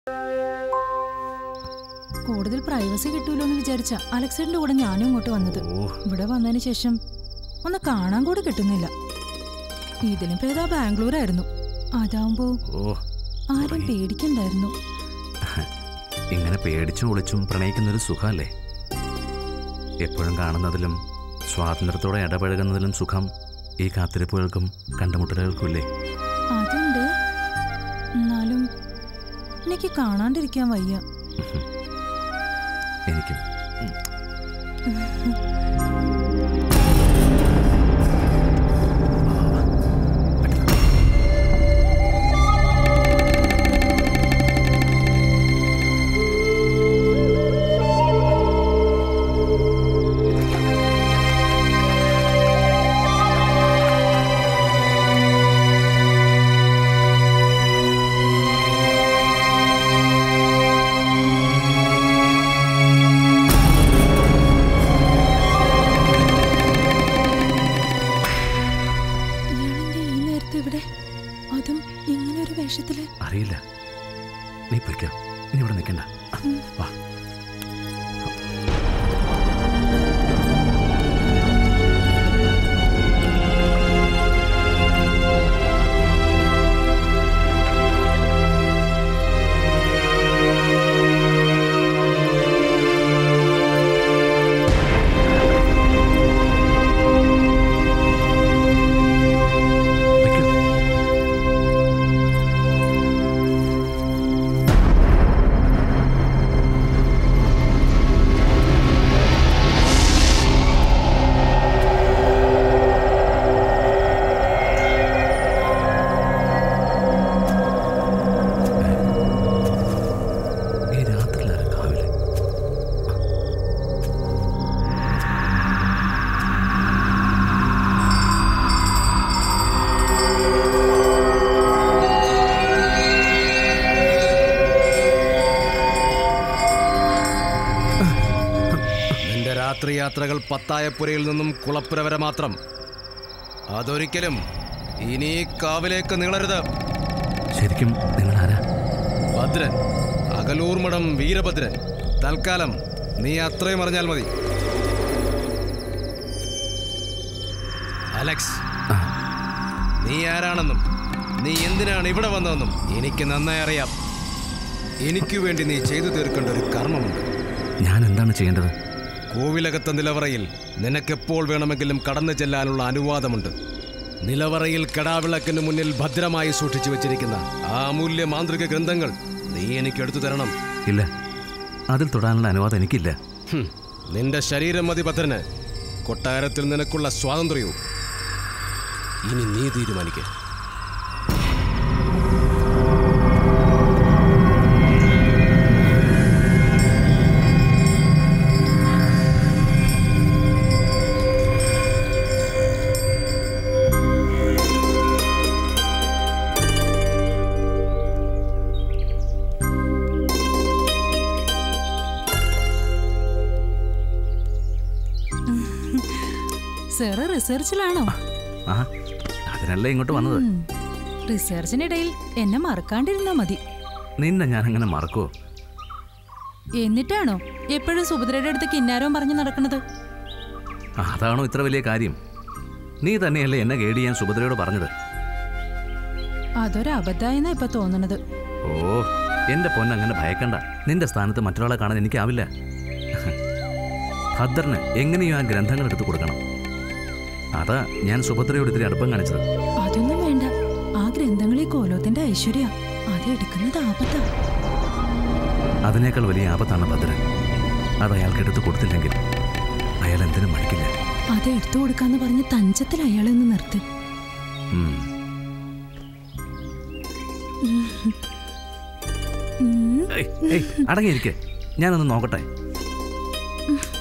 കൂടുതൽ പ്രൈവസി കിട്ടൂലോ എന്ന് വിചാരിച്ച അലക്സേട്ടന്റെ കൂടെ ഞാനും ഇങ്ങോട്ട് വന്നത് ഓ ഇവിടെ വന്നതിന് ശേഷം ഒന്ന് കാണാൻ കൂടി കിട്ടുന്നില്ല ഇതിലും ഭേദാ ബാംഗ്ലൂരായിരുന്നു അതാവുമ്പോ ഓ ആരും പേടിക്കണ്ടായിരുന്നു ഇങ്ങനെ പേടിച്ചും ഒളിച്ചും പ്രണയിക്കുന്നൊരു സുഖമല്ലേ എപ്പോഴും കാണുന്നതിലും സ്വാതന്ത്ര്യത്തോടെ ഇടപഴകുന്നതിലും സുഖം ഈ കാത്തിരിപ്പുകൾക്കും കണ്ടുമുട്ടലുകൾക്കും ഇല്ലേ അതുണ്ട് എന്നാലും എനിക്ക് കാണാണ്ടിരിക്കാൻ വയ്യ എനിക്കും ഇയാളെന്റെ ഈ നേരത്തെ ഇവിടെ അതും ഇങ്ങനെ ഒരു വേഷത്തില് അറിയില്ല നീ പൊയ്ക്കോ നീ ഇവിടെ നിൽക്കണ്ട വാ പൊയ്ക്കോ. ഈ രാത്രിയിലാണ് കാവില് നിന്റെ രാത്രി യാത്രകൾ പത്തായപ്പുരയിൽ നിന്നും കുളപ്പുര വരെ മാത്രം അതൊരിക്കലും ഇനി ഈ കാവിലേക്ക് നീളരുത് ശരിക്കും നിങ്ങൾ ആരാ ഭദ്രൻ അകലൂർ മഠം വീരഭദ്രൻ തൽക്കാലം നീ അത്രയും അറിഞ്ഞാൽ മതി അലക്സ് ആ, നീ ആരാണെന്നും നീ എന്തിനാണ് ഇവിടെ വന്നതെന്നും എനിക്ക് നന്നായി അറിയാം എനിക്കു വേണ്ടി നീ ചെയ്തു തീർക്കേണ്ട ഒരു കർമ്മമുണ്ട് ഞാൻ എന്താണ് ചെയ്യേണ്ടത് കോവിലകത്തെ നിലവറയിൽ നിനക്കെപ്പോൾ വേണമെങ്കിലും കടന്നു ചെല്ലാനുള്ള അനുവാദമുണ്ട് നിലവറയിൽ കടാവിളക്കിന് മുന്നിൽ ഭദ്രമായി സൂക്ഷിച്ചു വെച്ചിരിക്കുന്ന ആ അമൂല്യ മാന്ത്രിക ഗ്രന്ഥങ്ങൾ നീ എനിക്ക് എടുത്തു തരണം ഇല്ല അതിൽ തൊടാനുള്ള അനുവാദം എനിക്കില്ല ഹും, നിന്റെ ശരീരം മതി ഭദ്രന് കൊട്ടാരത്തിൽ നിനക്കുള്ള സ്വാതന്ത്ര്യവും ഇനി നീ തീരുമാനിക്കുക സാറ് റിസർച്ചിലാണോ ആ അതിനല്ലേ ഇങ്ങോട്ട് വന്നത് ഉം. റിസർച്ചിനിടയിൽ എന്നെ മറക്കാണ്ടിരുന്നാ മതി നിന്നെ ഞാൻ അങ്ങനെ മറക്കുവോ എന്നിട്ടാണോ എപ്പോഴും സുഭദ്രയുടെ അടുത്ത് കിന്നാരവും പറഞ്ഞു നടക്കുന്നത് അതാണോ ഇത്ര വലിയ കാര്യം നീ തന്നെയല്ലേ എന്നെ ഗൈഡ് ചെയ്യാൻ സുഭദ്രയോട് പറഞ്ഞത് അതൊരു അബദ്ധമായെന്നാ ഇപ്പൊ തോന്നണത് ഓ എന്റെ പൊന്നങ്ങനെ ഭയക്കണ്ട നിന്റെ സ്ഥാനത്ത് മറ്റൊരാളെ കാണാൻ എനിക്കാവില്ല ഭദ്രന് എങ്ങനെയും ആ ഗ്രന്ഥങ്ങൾ എടുത്തു കൊടുക്കണം അതാ ഞാൻ സുഭദ്രയോട് ഇത്തിരി അടുപ്പം കാണിച്ചത് അതൊന്നും വേണ്ട ആ ഗ്രന്ഥങ്ങളെ കോലോത്തിന്റെ ഐശ്വര്യ അത് എടുക്കുന്നത് ആപത്താ അതിനേക്കാൾ വലിയ ആപത്താണ് ഭദ്രൻ അത് അയാൾക്ക് എടുത്തു കൊടുത്തില്ലെങ്കിൽ അയാൾ എന്തിനും മടിക്കില്ല അത് എടുത്തു കൊടുക്കാന്ന് പറഞ്ഞ് തഞ്ചത്തിൽ അയാളെ ഒന്ന് നിർത്ത് ഉം. ഉം. ഏയ്, ഏയ്, അടങ്ങിയിരിക്കെ ഞാനൊന്ന് നോക്കട്ടെ ഉം.